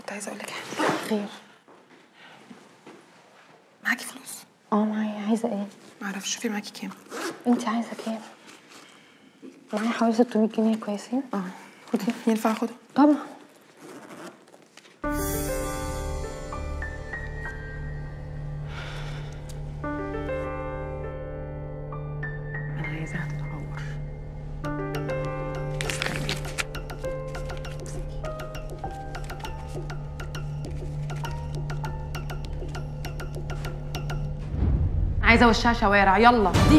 كنت عايزه اقول لك حاجه خير معاكي فلوس اه معايا عايزه ايه ما اعرفش شوفي معاكي كام انت عايزه كام معايا حوالي 600 جنيه كويسين اه خدي ينفع اخدهم طبعا انا عايزاها تتعور عايزه وشها شوارع يلا دي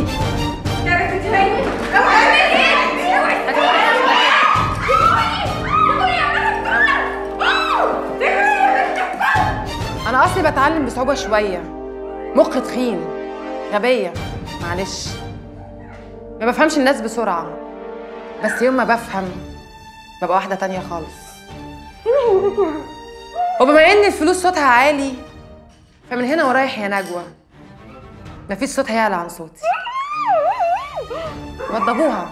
انا اصلي بتعلم بصعوبه شويه مخ تخين غبيه معلش ما بفهمش الناس بسرعه بس يوم ما بفهم ببقى واحده تانية خالص وبما ان الفلوس صوتها عالي فمن هنا ورايح يا نجوى مفيش صوت هيعلى عن صوتي وضبوها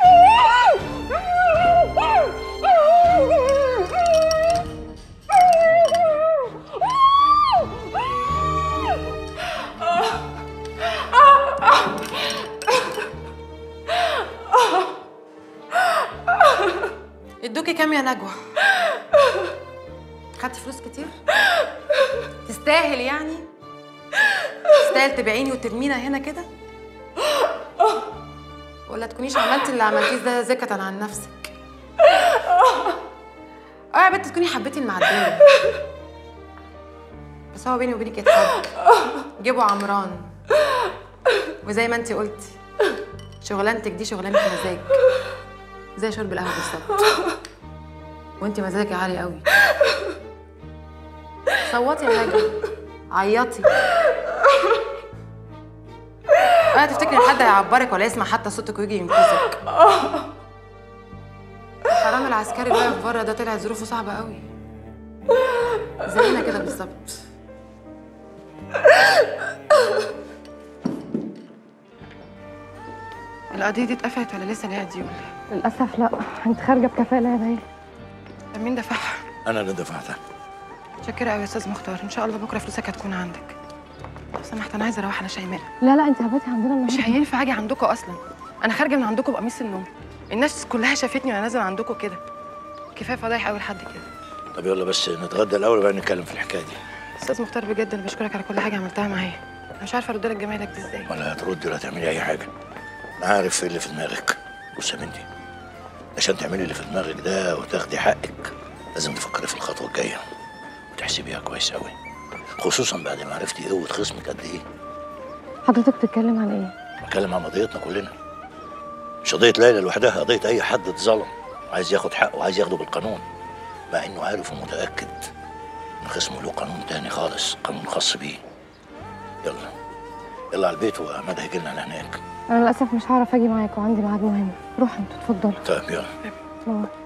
ادوكي كام يا نجوى خدتي فلوس كتير تستاهل يعني تستاهل تبيعيني وترمينا هنا كده ولا تكونيش عملتي اللي عملتيه ده زكة عن نفسك اه يا بنت تكوني حبيتي المعدية بس هو بيني وبينك يتحب جيبوا عمران وزي ما انتي قلتي شغلانتك دي شغلانة مزاج زي شرب القهوة بالظبط وانتي مزاجك عالي قوي صوتي يا نجم عيطي اوعي تفتكري ان حد هيعبرك ولا يسمع حتى صوتك ويجي ينقذك حرام العسكري اللي واقف بره ده طلعت ظروفه صعبه قوي زينا كده بالظبط القضيه دي اتقفلت ولا لسه ليها ديون للاسف لا انت خارجه بكفاله يا ليلى طب مين دفعها انا اللي دفعتها متشكره قوي يا استاذ مختار ان شاء الله بكره فلوسك هتكون عندك لو سمحت انا عايزه اروح انا شيماء لا لا انت هباتي عندنا مش النهارده هينفع اجي عندكم اصلا انا خارجه من عندكم بقميص النوم الناس كلها شافتني وانا نازله عندكم كده كفايه فضايح قوي لحد كده طب يلا بس نتغدى الاول وبعدين نتكلم في الحكايه دي استاذ مختار بجد انا بشكرك على كل حاجه عملتها معايا انا مش عارفه ارد لك جمالك دي ازاي ولا هتردي ولا تعملي اي حاجه انا عارف ايه اللي في دماغك بص يا بنتي عشان تعملي اللي في دماغك ده وتاخدي حقك لازم تفكري في الخطوه الجايه وتحسبيها كويس قوي خصوصا بعد ما عرفتي قوه خصمك قد ايه حضرتك بتتكلم عن ايه بتكلم عن قضيتنا كلنا مش قضيه ليلى لوحدها قضيه اي حد اتظلم وعايز ياخد حقه وعايز ياخده بالقانون مع انه عارف ومتاكد ان خصمه له قانون تاني خالص قانون خاص بيه يلا يلا على البيت ومدى هيجي لنا هناك انا للاسف مش هعرف اجي معاك وعندي ميعاد مهم روحوا انتوا اتفضلوا طيب يلا باي